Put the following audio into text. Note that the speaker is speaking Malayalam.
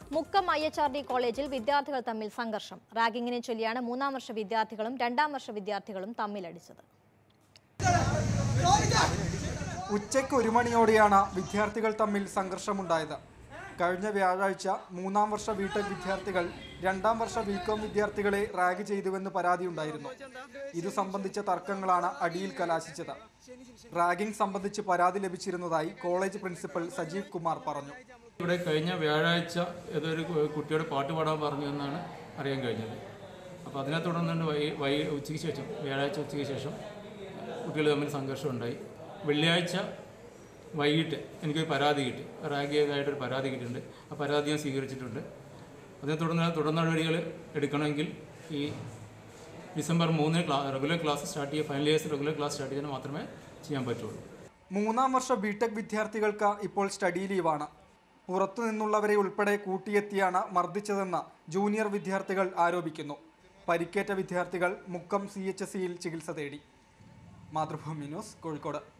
Mukkam I H R D കോളേജിൽ വിദ്യാർത്ഥികൾ തമ്മിൽ സംഘർഷം റാഗിങ്ങിനെ ചൊല്ലിയാണ് മൂന്നാം വർഷ വിദ്യാർത്ഥികളും രണ്ടാം വർഷ വിദ്യാർത്ഥികളും തമ്മിലടിച്ചത് ഉച്ചയ്ക്ക് ഒരു മണിയോടെയാണ് വിദ്യാർത്ഥികൾ തമ്മിൽ സംഘർഷമുണ്ടായത് കഴിഞ്ഞ വ്യാഴാഴ്ച മൂന്നാം വർഷ ബിടെക് വിദ്യാർത്ഥികൾ രണ്ടാം വർഷ ബികോം വിദ്യാർത്ഥികളെ റാഗ് ചെയ്തുവെന്ന് പരാതിയുണ്ടായിരുന്നു ഇത് സംബന്ധിച്ച തർക്കങ്ങളാണ് അടിയിൽ കലാശിച്ചത് റാഗിംഗ് സംബന്ധിച്ച് പരാതി ലഭിച്ചിരുന്നതായി കോളേജ് പ്രിൻസിപ്പൽ സജീവ് കുമാർ പറഞ്ഞു ഇവിടെ കഴിഞ്ഞ വ്യാഴാഴ്ച ഏതൊരു കു- കുട്ടിയോട് പാട്ട് പാടാൻ പറഞ്ഞു എന്നാണ് അറിയാൻ കഴിഞ്ഞത് അപ്പോൾ അതിനെ തുടർന്നുകൊണ്ട് വൈ വൈ ഉച്ചയ്ക്ക് ശേഷം വ്യാഴാഴ്ച ഉച്ചയ്ക്ക് ശേഷം കുട്ടികൾ തമ്മിൽ സംഘർഷം ഉണ്ടായി വെള്ളിയാഴ്ച വൈകിട്ട് എനിക്കൊരു പരാതി കിട്ടി റാഗ് ചെയ്തതായിട്ടൊരു പരാതി കിട്ടിയിട്ടുണ്ട് ആ പരാതി ഞാൻ സ്വീകരിച്ചിട്ടുണ്ട് അതിനെ തുടർന്ന് തുടർ നടപടികൾ എടുക്കണമെങ്കിൽ ഈ ഡിസംബർ മൂന്നിന് ക്ലാ റെഗുലർ ക്ലാസ് സ്റ്റാർട്ട് ചെയ്യുക final years regular class start ചെയ്യാൻ മാത്രമേ ചെയ്യാൻ പറ്റുള്ളൂ മൂന്നാം വർഷ ബിടെക് വിദ്യാർത്ഥികൾക്ക് ഇപ്പോൾ സ്റ്റഡി ലീവാണ് പുറത്തു നിന്നുള്ളവരെ ഉൾപ്പെടെ കൂട്ടിയെത്തിയാണ് മർദ്ദിച്ചതെന്ന് ജൂനിയർ വിദ്യാർത്ഥികൾ ആരോപിക്കുന്നു പരിക്കേറ്റ വിദ്യാർത്ഥികൾ മുക്കം സി എച്ച് എസ് സിയിൽ ചികിത്സ തേടി മാതൃഭൂമി ന്യൂസ് കോഴിക്കോട്